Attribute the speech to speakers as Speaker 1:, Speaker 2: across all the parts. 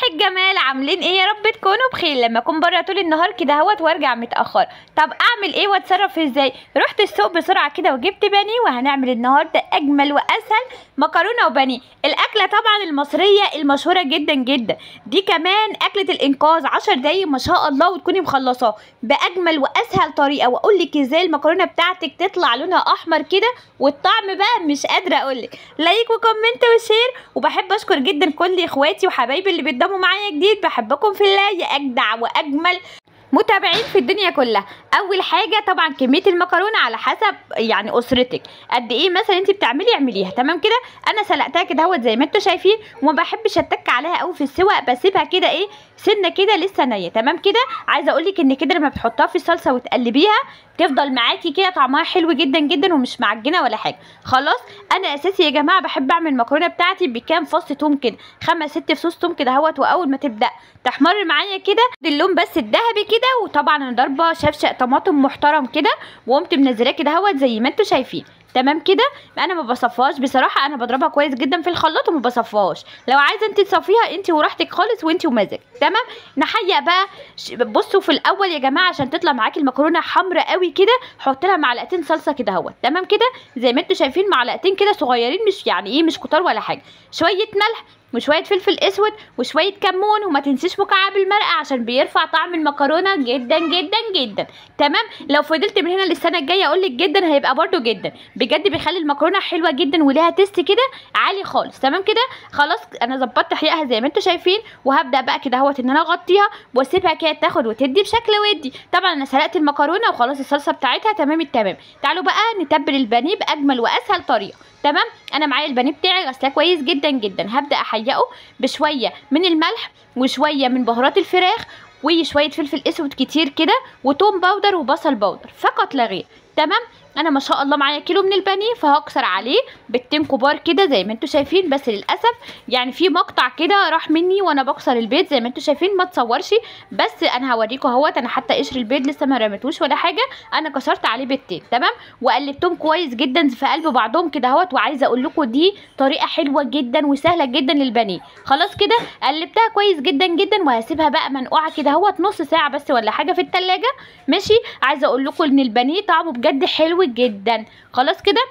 Speaker 1: الجمال عاملين ايه يا رب تكونوا بخير لما اكون بره طول النهار كده اهوت وارجع متاخر طب اعمل ايه واتصرف ازاي رحت السوق بسرعه كده وجبت بانيه وهنعمل النهارده اجمل واسهل مكرونه وبانيه الاكله طبعا المصريه المشهوره جدا جدا دي كمان اكله الانقاذ 10 دقايق ما شاء الله وتكوني مخلصاه باجمل واسهل طريقه واقول لك ازاي المكرونه بتاعتك تطلع لونها احمر كده والطعم بقى مش قادره اقول لك لايك وكومنت وشير وبحب اشكر جدا كل اخواتي وحبايبي اللي بيتضموا معايا جديد بحبكم في الله يا اجدع واجمل متابعين في الدنيا كلها اول حاجه طبعا كميه المكرونه على حسب يعني اسرتك قد ايه مثلا انت بتعملي اعمليها تمام كده انا سلقتها كده اهوت زي ما انتم شايفين وما بحبش اتك عليها قوي في السوا بسيبها كده ايه سنه كده لسه نيه تمام كده عايزه اقول لك ان كده لما بتحطها في الصلصه وتقلبيها تفضل معاكي كده طعمها حلو جدا جدا ومش معجنه ولا حاجه خلاص انا اساسي يا جماعه بحب اعمل المكرونه بتاعتي بكام فص توم كده خمس ست فصوص توم كده اهوت واول ما تبدا تحمر معايا كده اللون بس الذهبي كده وطبعا انا ضاربه شفشق طماطم محترم كده وقمت منزلاه كده اهوت زي ما انتم شايفين تمام كده انا ما بصفاش بصراحه انا بضربها كويس جدا في الخلاط وما بصفاش لو عايزه انت تصفيها انت وراحتك خالص وانت ومزاجك تمام نحيق بقى بصوا في الاول يا جماعه عشان تطلع معاكي المكرونه حمراء قوي كده حط لها معلقتين صلصه كده اهوت تمام كده زي ما انتم شايفين معلقتين كده صغيرين مش يعني ايه مش كتار ولا حاجه شويه ملح وشويه فلفل اسود وشويه كمون وما تنسيش مكعب المرقه عشان بيرفع طعم المكرونه جدا جدا جدا تمام لو فضلت من هنا للسنه الجايه اقول لك جدا هيبقى برده جدا بجد بيخلي المكرونه حلوه جدا وليها تيست كده عالي خالص تمام كده خلاص انا ظبطت حقيقها زي ما انتم شايفين وهبدا بقى كده اهوت ان انا اغطيها واسيبها كده تاخد وتدي بشكل ودي طبعا انا سلقت المكرونه وخلاص الصلصه بتاعتها تمام التمام تعالوا بقى نتبل البانيه باجمل واسهل طريقه تمام انا معايا البانيه بتاعي غسلاه كويس جدا جدا هبدا احيقه بشويه من الملح وشويه من بهارات الفراخ وشويه فلفل اسود كتير كده وتوم باودر وبصل باودر فقط لا غير تمام انا ما شاء الله معايا كيلو من البانيه فهكسر عليه بيضتين كبار كده زي ما انتم شايفين بس للاسف يعني في مقطع كده راح مني وانا بكسر البيض زي ما انتم شايفين ما تصورش بس انا هوريكم اهوت انا حتى قشر البيض لسه ما رميتوش ولا حاجه انا كسرت عليه بيضتين تمام وقلبتهم كويس جدا في قلب بعضهم كده اهوت وعايزه اقول لكم دي طريقه حلوه جدا وسهله جدا للبانيه خلاص كده قلبتها كويس جدا جدا وهسيبها بقى منقوعه كده اهوت نص ساعه بس ولا حاجه في التلاجة ماشي عايزه اقول لكم ان البانيه طعمه بجد حلو جدا خلاص كده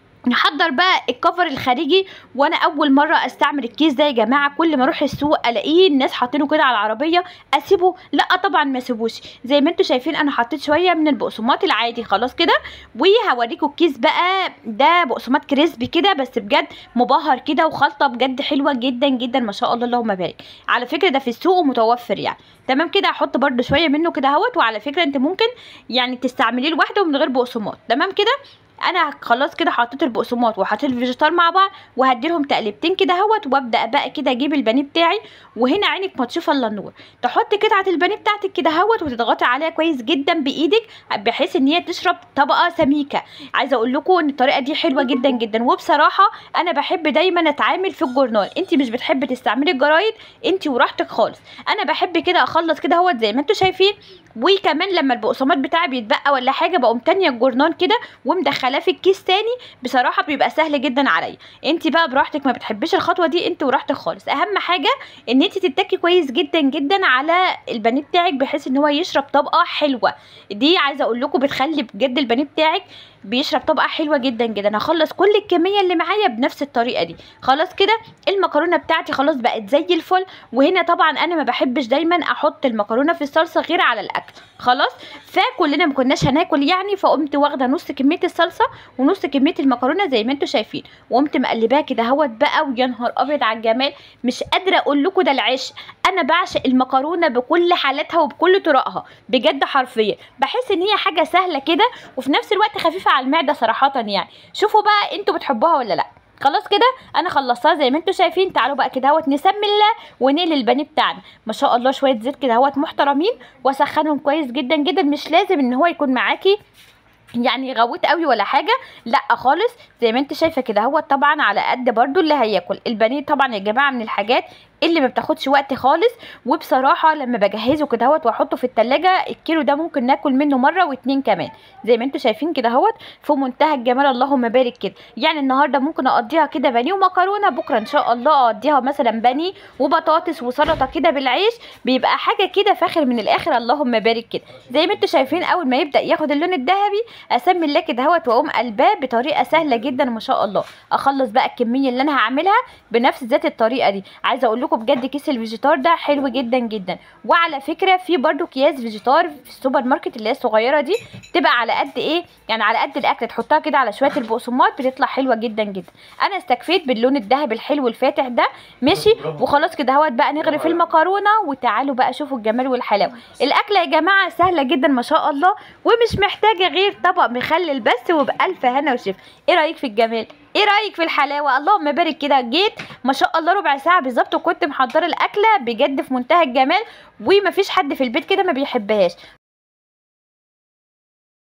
Speaker 1: نحضر بقى الكفر الخارجي وانا اول مره استعمل الكيس ده يا جماعه كل ما اروح السوق الاقيه الناس حاطينه كده على العربيه اسيبه لا طبعا ما اسيبوش زي ما انتم شايفين انا حطيت شويه من البقسماط العادي خلاص كده وهوريكم الكيس بقى ده بقسماط كريسبي كده بس بجد مبهر كده وخلطه بجد حلوه جدا جدا ما شاء الله اللهم بارك على فكره ده في السوق ومتوفر يعني تمام كده هحط برده شويه منه كده اهوت وعلى فكره انت ممكن يعني تستعمليه لوحده من غير بقسماط تمام كده انا خلاص كده حطيت البقسماط وحطيت الفيجيتار مع بعض وهديلهم تقلبتين كده اهوت وابدا بقى كده اجيب البانيه بتاعي وهنا عينك ما تشوف الا النور تحطي قطعه البانيه بتاعتك كده اهوت وتضغطي عليها كويس جدا بايدك بحيث ان هي تشرب طبقه سميكه عايزه اقول لكم ان الطريقه دي حلوه جدا جدا وبصراحه انا بحب دايما اتعامل في الجورنال انت مش بتحبي تستعملي الجرايد انت وراحتك خالص انا بحب كده اخلص كده اهوت زي ما انتم شايفين وكمان لما البقسماط بتاعي بيتبقى ولا حاجه بقوم تانيه الجورنان كده ومدخلاه في الكيس تاني بصراحه بيبقى سهل جدا عليا انت بقى براحتك ما بتحبيش الخطوه دي انت وراحتك خالص اهم حاجه ان انت تتكي كويس جدا جدا على البانيه بتاعك بحيث ان هو يشرب طبقه حلوه دي عايزه اقول لكم بتخلي بجد البانيه بتاعك بيشرب طبقه حلوه جدا جدا هخلص كل الكميه اللي معايا بنفس الطريقه دي خلاص كده المكرونه بتاعتي خلاص بقت زي الفل وهنا طبعا انا ما بحبش دايما احط المكرونه في الصلصه غير على الاكل خلاص فكلنا ما كناش هناكل يعني فقمت واخده نص كميه الصلصه ونص كميه المكرونه زي ما انتم شايفين وقمت مقلباها كده اهوت بقى ويا نهار ابيض على الجمال مش قادره اقول لكم ده العشق انا بعشق المكرونه بكل حالاتها وبكل طرقها بجد حرفيا بحس ان هي حاجه سهله كده وفي نفس الوقت خفيفه على المعده صراحه يعني شوفوا بقى انتوا بتحبوها ولا لا خلاص كده انا خلصتها زي ما انتم شايفين تعالوا بقى كده اهوت نسمي الله ونقل البانيه بتاعنا ما شاء الله شويه زيت كده اهوت محترمين واسخنهم كويس جدا جدا مش لازم ان هو يكون معاكي يعني غويت قوي ولا حاجه لا خالص زي ما انت شايفه كده هو طبعا على قد برضو اللي هياكل البانيه طبعا يا جماعه من الحاجات اللي ما بتاخدش وقت خالص وبصراحه لما بجهزه كده اهوت واحطه في التلاجة الكيلو ده ممكن ناكل منه مره واتنين كمان زي ما انتوا شايفين كده اهوت في منتهى الجمال اللهم بارك كده يعني النهارده ممكن اقضيها كده بانيه ومكرونه بكره ان شاء الله اقضيها مثلا بانيه وبطاطس وسلطه كده بالعيش بيبقى حاجه كده فاخر من الاخر اللهم بارك كده زي ما انتوا شايفين اول ما يبدا ياخد اللون الذهبي اسمي الله كده اهوت واقوم قلباه بطريقه سهله جدا ما شاء الله اخلص بقى الكميه اللي انا هعملها بنفس ذات الطريقه دي عايزه اقول لكم بجد كيس الفيجيتار ده حلو جدا جدا وعلى فكره في برده اكياس فيجيتار في السوبر ماركت اللي هي الصغيره دي تبقى على قد ايه يعني على قد الاكل تحطها كده على شويه البقسماط بتطلع حلوه جدا جدا انا استكفيت باللون الذهبي الحلو الفاتح ده ماشي وخلاص كده اهوت بقى نغرف المكرونه وتعالوا بقى شوفوا الجمال والحلاوه الاكله يا جماعه سهله جدا ما شاء الله ومش محتاجه غير طبق مخلل بس وبالف هنا وشفا ايه رايك في الجمال ايه رايك في الحلاوه اللهم بارك كده جيت ما شاء الله ربع ساعه بالظبط وكنت محضره الاكله بجد في منتهى الجمال ومفيش حد في البيت كده ما بيحبهاش